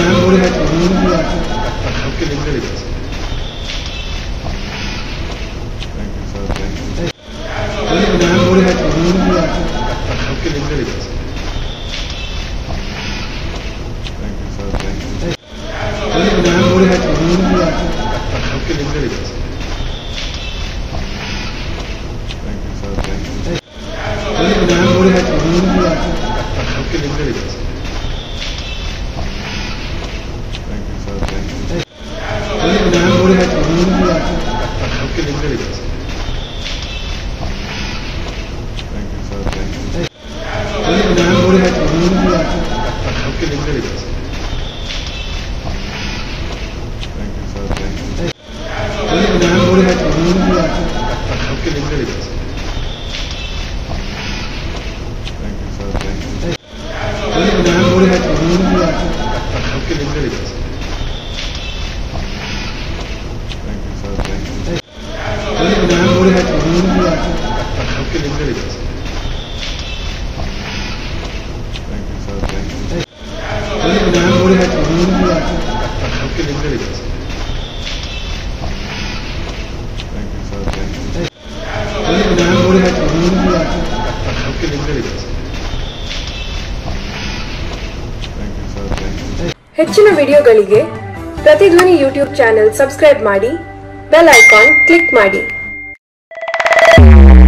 okay ನಿಮ್ಗೆ ಹೇಳಿ thank you sir thank you okay ನಿಮ್ಗೆ ಹೇಳಿ thank you sir thank you okay ನಿಮ್ಗೆ ಹೇಳಿ thank you sir thank you okay ನಿಮ್ಗೆ ಹೇಳಿ thank you sir thank you okay ನಿಮ್ಗೆ ಹೇಳಿ thank you sir thank you okay ನಿಮ್ಗೆ ಹೇಳಿ thank you sir thank you okay ನಿಮ್ಗೆ ಹೇಳಿ thank you sir thank you okay ನಿಮ್ಗೆ ಹೇಳಿ thank you sir thank you okay ನಿಮ್ಗೆ ಹೇಳಿ thank you sir thank you okay ನಿಮ್ಗೆ ಹೇಳಿ thank you sir thank you okay ನಿಮ್ಗೆ ಹೇಳಿ thank you sir thank you ಹೆಚ್ಚಿನ ವಿಡಿಯೋಗಳಿಗೆ ಪ್ರತಿಧ್ವನಿ ಯೂಟ್ಯೂಬ್ ಚಾನೆಲ್ ಸಬ್ಸ್ಕ್ರೈಬ್ ಮಾಡಿ ಬೆಲ್ ಐಕಾನ್ ಕ್ಲಿಕ್ ಮಾಡಿ